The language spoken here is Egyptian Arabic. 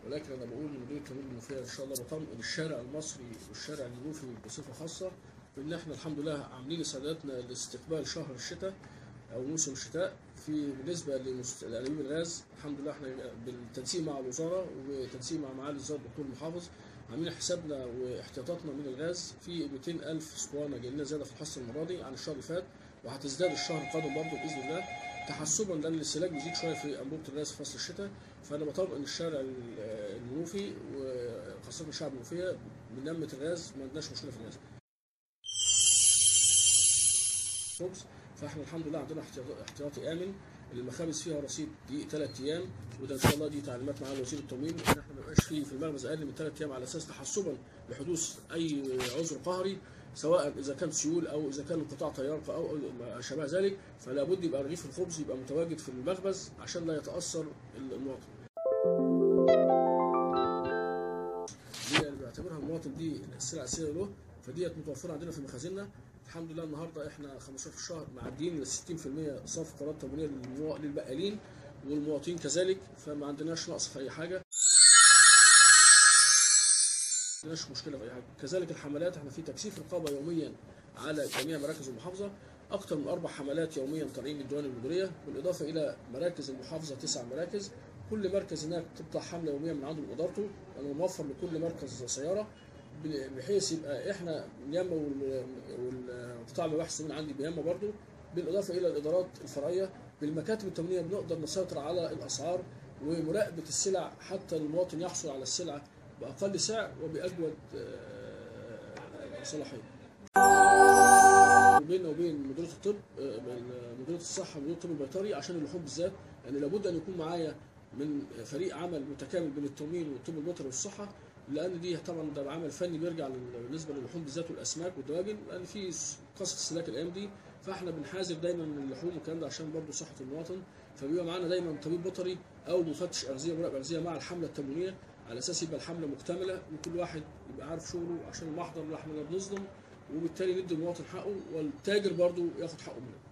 ولكن انا بقول لمدير التموين المنوفيه ان شاء الله بطمئن الشارع المصري والشارع المنوفي بصفه خاصه بان احنا الحمد لله عاملين استعداداتنا لاستقبال شهر الشتاء او موسم الشتاء في بالنسبه لمست- لانابيب الغاز الحمد لله احنا بالتنسيق مع الوزاره وتنسيق مع معالي الوزاره الدكتور المحافظ عاملين حسابنا واحتياطاتنا من الغاز في 200 الف اسطوانه جاي لنا زياده في الحصه المره دي عن الشهر اللي فات وهتزداد الشهر القادم برضه باذن الله تحسبا لان الاستهلاك بيزيد شويه في انبوبه الغاز في فصل الشتاء فانا بطمئن الشارع ال- المنوفي وخاصه الشعب المنوفيه من نمه الغاز ما عندناش مشكله في الغاز. خبز فاحنا الحمد لله عندنا احتياط- احتياطي امن المخابز فيها رصيد دي ثلاث ايام وده ان شاء الله دي تعليمات مع وزير التموين ان احنا ما يبقاش فيه في المخبز اقل من ثلاث ايام على اساس تحسبا لحدوث اي عذر قهري سواء اذا كان سيول او اذا كان انقطاع تيار او أو ما شابه ذلك فلا بد يبقى رغيف الخبز يبقى متواجد في المخبز عشان لا يتاثر المواطن. دي اللي بيعتبرها المواطن دي السلعه الاساسيه له فديت متوفره عندنا في مخازننا الحمد لله النهارده احنا 15 شهر معديين ل 60% صرف قرارات تموينيه للموا- للبقالين والمواطنين كذلك فما عندناش نقص في اي حاجه ما عندناش مشكله في اي حاجه كذلك الحملات احنا في تكثيف رقابه يوميا على جميع مراكز المحافظه اكثر من اربع حملات يوميا طالعين من الديوان المديريه بالاضافه الى مراكز المحافظه تسع مراكز كل مركز هناك تطلع حمله يوميه من عنده بادارته انا موفر لكل مركز سياره بحيث يبقى احنا اليمه وال- والقطاع المباحث من عندي بيمه برضو بالاضافه الى الادارات الفرعيه بالمكاتب التموينيه بنقدر نسيطر على الاسعار ومراقبه السلع حتى المواطن يحصل على السلعه باقل سعر وباجود آه، صلاحيه. بيننا وبين مديريه الطب آه، بين مديريه الصحه ومديريه الطب البيطري عشان اللحوم بالذات يعني لابد ان يكون معايا من فريق عمل متكامل بين التموين والطب البيطري والصحه لان دي طبعا ده عمل فني بيرجع لل- بالنسبه للحوم بالذات والاسماك والدواجن لان في س- قصه استهلاك الايام دي فاحنا بنحاسب دايما من اللحوم والكلام ده عشان برضه صحه المواطن فبيبقى معانا دايما طبيب بيطري او مفتش اغذيه مراقب اغذيه مع الحمله التموينيه على اساس يبقى الحمله مكتمله وكل واحد يبقى عارف شغله عشان المحضر اللي احنا لا بنظلم وبالتالي ندي المواطن حقه والتاجر برضه ياخد حقه منه